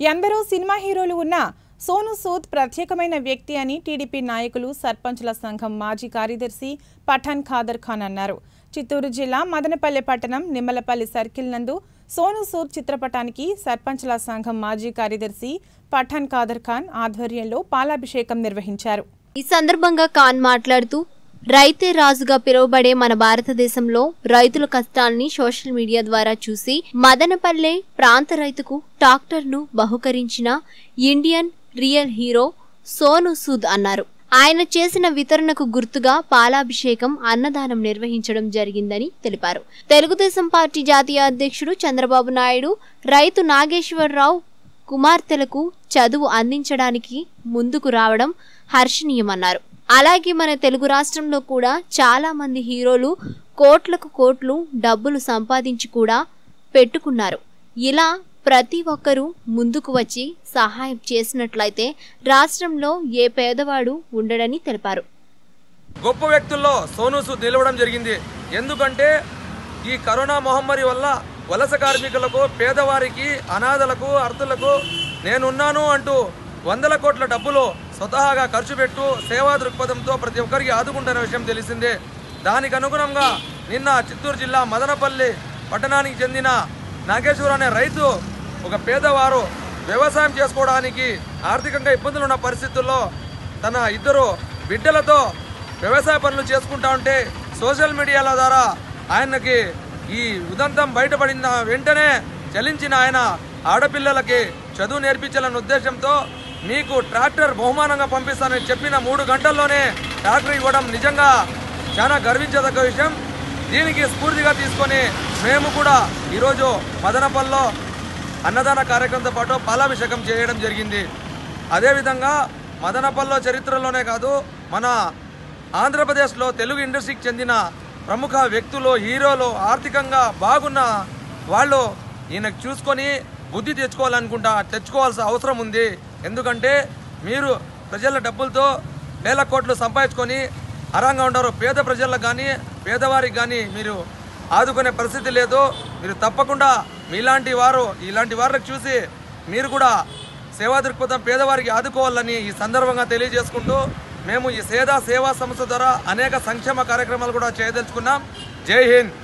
ఎందరో సినిమా హీరోలు ఉన్న సోను సూద్ ప్రత్యేకమైన వ్యక్తి అని టీడీపీ నాయకులు సర్పంచుల సంఘం మాజీ కార్యదర్శి పఠాన్ ఖాదర్ ఖాన్ అన్నారు చిత్తూరు జిల్లా మదనపల్లె పట్టణం నిమ్మలపల్లి సర్కిల్ నందు సోను సూద్ చిత్రపటానికి సర్పంచుల సంఘం మాజీ కార్యదర్శి పఠాన్ ఖాదర్ ఖాన్ ఆధ్వర్యంలో పాలాభిషేకం నిర్వహించారు ఈ సందర్భంగా ఖాన్ మాట్లాడుతూ రైతే రాజుగా పిలువబడే మన భారతదేశంలో రైతుల కష్టాల్ని సోషల్ మీడియా ద్వారా చూసి మదనపల్లె ప్రాంత రైతుకు ట్రాక్టర్ను బహుకరించిన Indian real hero Sonu Sood అన్నారు ఆయన చేసిన వితరణకు గుర్తుగా పాలాభిషేకం అన్నదానం నిర్వహించడం జరిగిందని తెలిపారు తెలుగుదేశం పార్టీ జాతీయ అధ్యక్షుడు చంద్రబాబు నాయుడు రైతు నాగేశ్వరరావు కుమార్తెలకు చదువు అందించడానికి ముందుకు రావడం హర్షణీయమన్నారు అలాగే మన తెలుగు రాష్ట్రంలో కూడా చాలా మంది హీరోలు కోట్లకు కోట్లు డబ్బులు సంపాదించి కూడా పెట్టుకున్నారు ఇలా ప్రతి ఒక్కరూ ముందుకు వచ్చి సహాయం చేసినట్లయితే రాష్ట్రంలో ఏ పేదవాడు ఉండడని తెలిపారు గొప్ప వ్యక్తుల్లో సోను సూద్ నిలవడం జరిగింది ఎందుకంటే ఈ కరోనా మహమ్మారి వల్ల వలస కార్మికులకు పేదవారికి అనాథలకు అర్థులకు నేనున్నాను అంటూ వందల కోట్ల డబ్బులు స్వతహాగా ఖర్చు పెట్టు సేవా దృక్పథంతో ప్రతి ఒక్కరికి ఆదుకుంటున్న విషయం తెలిసిందే దానికి అనుగుణంగా నిన్న చిత్తూరు జిల్లా మదనపల్లి పట్టణానికి చెందిన నాగేశ్వర్ అనే రైతు ఒక పేదవారు వ్యవసాయం చేసుకోవడానికి ఆర్థికంగా ఇబ్బందులు ఉన్న పరిస్థితుల్లో తన ఇద్దరు బిడ్డలతో వ్యవసాయ పనులు చేసుకుంటా ఉంటే సోషల్ మీడియాల ద్వారా ఆయనకి ఈ ఉదంతం బయటపడిన వెంటనే చలించిన ఆయన ఆడపిల్లలకి చదువు నేర్పించాలన్న ఉద్దేశంతో మీకు ట్రాక్టర్ బహుమానంగా పంపిస్తానని చెప్పిన మూడు గంటల్లోనే ట్రాక్టర్ ఇవ్వడం నిజంగా చాలా గర్వించదగ్గ విషయం దీనికి స్ఫూర్తిగా తీసుకొని మేము కూడా ఈరోజు మదనపల్లిలో అన్నదాన కార్యక్రమంతో పాటు పాలాభిషేకం చేయడం జరిగింది అదేవిధంగా మదనపల్లిలో చరిత్రలోనే కాదు మన ఆంధ్రప్రదేశ్లో తెలుగు ఇండస్ట్రీకి చెందిన ప్రముఖ వ్యక్తులు హీరోలు ఆర్థికంగా బాగున్న వాళ్ళు ఈయనకు చూసుకొని బుద్ధి తెచ్చుకోవాలనుకుంటా తెచ్చుకోవాల్సిన అవసరం ఉంది ఎందుకంటే మీరు ప్రజల డబ్బులతో వేల కోట్లు సంపాదించుకొని అరంగా ఉండరు పేద ప్రజలకు కానీ పేదవారికి కానీ మీరు ఆదుకునే పరిస్థితి లేదు మీరు తప్పకుండా మీలాంటి వారు ఇలాంటి వారిని చూసి మీరు కూడా సేవా దృక్పథం పేదవారికి ఆదుకోవాలని ఈ సందర్భంగా తెలియజేసుకుంటూ మేము ఈ సేదా సేవా సంస్థ ద్వారా అనేక సంక్షేమ కార్యక్రమాలు కూడా చేయదలుచుకున్నాం జై హింద్